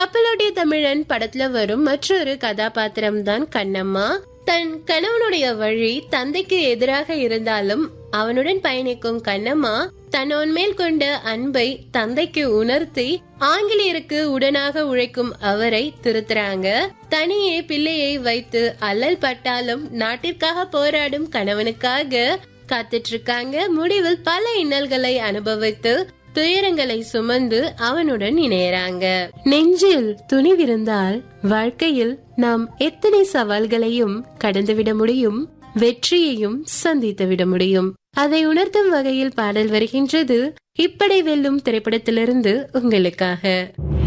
கப்பலோட்டிய தமிழன் படத்துல வரும் மற்றொரு கதாபாத்திரம் தான் கண்ணம்மா தன் கணவனுடைய வழி தந்தைக்கு எதிராக இருந்தாலும் அவனுடன் பயணிக்கும் கண்ணம்மா தன்னோன் மேல் கொண்ட அன்பை தந்தைக்கு உணர்த்தி ஆங்கிலேயருக்கு உடனாக உழைக்கும் அவரை திருத்துறாங்க தனியே பிள்ளையை வைத்து அல்லல் பட்டாலும் நாட்டிற்காக போராடும் கணவனுக்காக காத்துட்டு இருக்காங்க முடிவில் பல இன்னல்களை அனுபவித்து துயரங்களை சுமந்து அவனுடன் இணையறாங்க நெஞ்சில் துணிவிருந்தால் வாழ்க்கையில் நாம் எத்தனை சவால்களையும் கடந்துவிட முடியும் வெற்றியையும் சந்தித்து விட முடியும் அதை உணர்த்தும் வகையில் பாடல் வருகின்றது இப்படை வெல்லும் திரைப்படத்திலிருந்து உங்களுக்காக